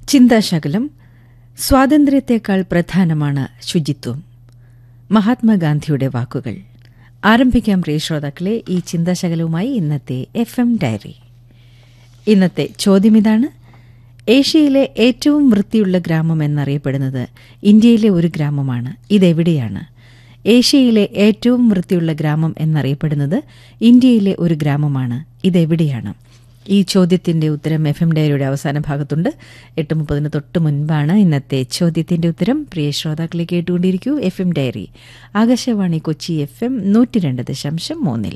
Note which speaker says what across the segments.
Speaker 1: ചിന്താശകലം സ്വാതന്ത്ര്യത്തെക്കാൾ പ്രധാനമാണ് ശുചിത്വം മഹാത്മാഗാന്ധിയുടെ വാക്കുകൾ ആരംഭിക്കാം പ്രിയ ശ്രോതാക്കളെ ഈ ചിന്താശകലവുമായി ഇന്നത്തെ എഫ് എം ഡയറി ഇന്നത്തെ ചോദ്യമിതാണ് ഏഷ്യയിലെ ഏറ്റവും വൃത്തിയുള്ള ഗ്രാമം എന്നറിയപ്പെടുന്നത് ഇന്ത്യയിലെ ഒരു ഗ്രാമമാണ് ഇതെവിടെയാണ് ഏഷ്യയിലെ ഏറ്റവും വൃത്തിയുള്ള ഗ്രാമം എന്നറിയപ്പെടുന്നത് ഇന്ത്യയിലെ ഒരു ഗ്രാമമാണ് ഇതെവിടെയാണ് ഈ ചോദ്യത്തിന്റെ ഉത്തരം എഫ് എം ഡയറിയുടെ അവസാന ഭാഗത്തുണ്ട് എട്ട് മുപ്പതിന് തൊട്ട് മുൻപാണ് ഇന്നത്തെ ചോദ്യത്തിന്റെ ഉത്തരം പ്രിയ ശ്രോതാക്കളെ കേട്ടുകൊണ്ടിരിക്കൂ F M diary Akashvani Kochi F M നൂറ്റി രണ്ട് ദശാംശം മൂന്നിൽ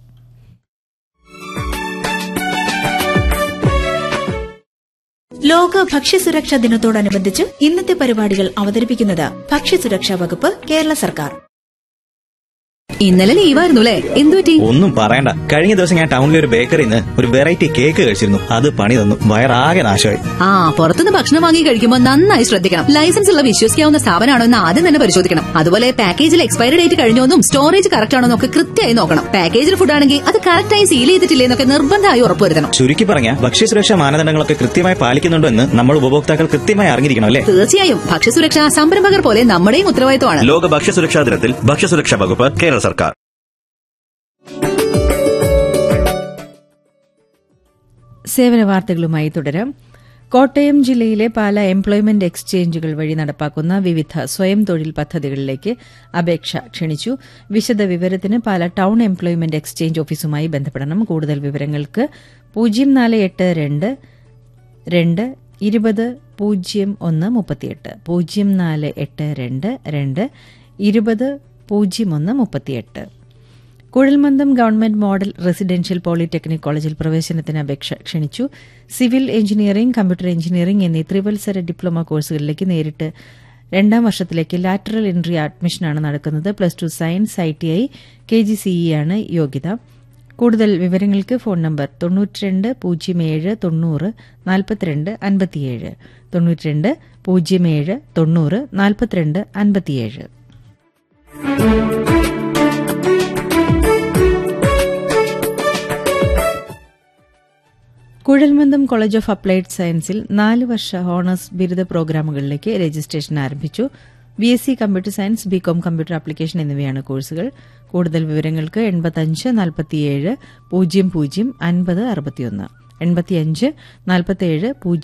Speaker 2: ലോക ഭക്ഷ്യസുരക്ഷാ ദിനത്തോടനുബന്ധിച്ച് ഇന്നത്തെ പരിപാടികൾ അവതരിപ്പിക്കുന്നത് ഭക്ഷ്യസുരക്ഷാ വകുപ്പ് കേരള സർക്കാർ
Speaker 3: ഇന്നലെ ലീവായിരുന്നു അല്ലേ എന്തുപറ്റി
Speaker 4: ഒന്നും പറയണ്ട കഴിഞ്ഞ ദിവസം ഞാൻ ടൗണിലെ ഒരു ബേക്കറിയിൽ നിന്ന് ഒരു വെറൈറ്റി കേക്ക് കഴിച്ചിരുന്നു അത് പണി തന്നു വയറാകെ നാശമായി
Speaker 3: ആ പുറത്തുനിന്ന് ഭക്ഷണം വാങ്ങി കഴിക്കുമ്പോൾ നന്നായി ശ്രദ്ധിക്കണം ലൈസൻസ് ഉള്ള വിശ്വസിക്കാവുന്ന സ്ഥാപനമാണോ എന്ന് ആദ്യം തന്നെ പരിശോധിക്കണം അതുപോലെ പാക്കേജിൽ എക്സ്പയറി ഡേറ്റ് കഴിഞ്ഞോന്നും സ്റ്റോറേജ് കറക്റ്റ് ആണോ എന്നൊക്കെ കൃത്യമായി നോക്കണം പാക്കേജിൽ ഫുഡ് ആണെങ്കിൽ അത് കറക്റ്റായി സീൽ ചെയ്തിട്ടില്ലേ എന്നൊക്കെ നിർബന്ധമായി ഉറപ്പുവരുത്തണം
Speaker 4: ചുരുക്കി പറഞ്ഞ ഭക്ഷ്യസുരക്ഷാ മാനദണ്ഡങ്ങളൊക്കെ കൃത്യമായി പാലിക്കുന്നുണ്ടോ എന്ന് നമ്മൾ ഉപഭോക്താക്കൾ കൃത്യമായി അറിഞ്ഞിരിക്കണം അല്ലേ
Speaker 3: തീർച്ചയായും ഭക്ഷ്യസുരക്ഷ സംരംഭകർ പോലെ നമ്മുടെയും ഉത്തരവാദിത്തമാണ്
Speaker 5: ലോക ഭക്ഷ്യസുരക്ഷാ ദിനത്തിൽ ഭക്ഷ്യസുരക്ഷാ വകുപ്പ് കേരള സർക്കാർ
Speaker 1: സേവന വാർത്തകളുമായി തുടരാം കോട്ടയം ജില്ലയിലെ പാല എംപ്ലോയ്മെന്റ് എക്സ്ചേഞ്ചുകൾ വഴി നടപ്പാക്കുന്ന വിവിധ സ്വയം തൊഴിൽ പദ്ധതികളിലേക്ക് അപേക്ഷ ക്ഷണിച്ചു വിശദ വിവരത്തിന് പാല ടൌൺ എംപ്ലോയ്മെന്റ് എക്സ്ചേഞ്ച് ഓഫീസുമായി ബന്ധപ്പെടണം കൂടുതൽ വിവരങ്ങൾക്ക് പൂജ്യം നാല് എട്ട് രണ്ട് രണ്ട് ഇരുപത് പൂജ്യം ഒന്ന് മുപ്പത്തിയെട്ട് പൂജ്യം നാല് എട്ട് രണ്ട് രണ്ട് ഇരുപത് പൂജ്യം ഒന്ന് മുപ്പത്തിയെട്ട് കുഴൽമന്ദം ഗവൺമെന്റ് മോഡൽ റെസിഡൻഷ്യൽ പോളിടെക്നിക് കോളേജിൽ പ്രവേശനത്തിന് അപേക്ഷ ക്ഷണിച്ചു സിവിൽ എഞ്ചിനീയറിംഗ് കമ്പ്യൂട്ടർ എഞ്ചിനീയറിംഗ് എന്നീ ത്രിവത്സര ഡിപ്ലോമ കോഴ്സുകളിലേക്ക് നേരിട്ട് രണ്ടാം വർഷത്തിലേക്ക് ലാറ്ററൽ എൻട്രി അഡ്മിഷനാണ് നടക്കുന്നത് plus two science I T I K G CE ആണ് യോഗ്യത കൂടുതൽ വിവരങ്ങൾക്ക് ഫോൺ നമ്പർ തൊണ്ണൂറ്റിരണ്ട് പൂജ്യം ഏഴ് തൊണ്ണൂറ് നാൽപ്പത്തിരണ്ട് അൻപത്തിയേഴ് തൊണ്ണൂറ്റിരണ്ട് പൂജ്യം ഏഴ് തൊണ്ണൂറ് നാൽപ്പത്തിരണ്ട് അൻപത്തിയേഴ് കുഴൽമന്ദം കോളേജ് ഓഫ് അപ്ലൈഡ് സയൻസിൽ നാല് വർഷ ഹോണേഴ്സ് ബിരുദ പ്രോഗ്രാമുകളിലേക്ക് രജിസ്ട്രേഷൻ ആരംഭിച്ചു B S C computer science B com computer application എന്നിവയാണ് കോഴ്സുകൾ കൂടുതൽ വിവരങ്ങൾക്ക് എൺപത്തഞ്ച് നാൽപ്പത്തിയേഴ് പൂജ്യം പൂജ്യം അൻപത് അറുപത്തിയൊന്ന് എൺപത്തിയഞ്ച് നാൽപ്പത്തിയേഴ് പൂജ്യം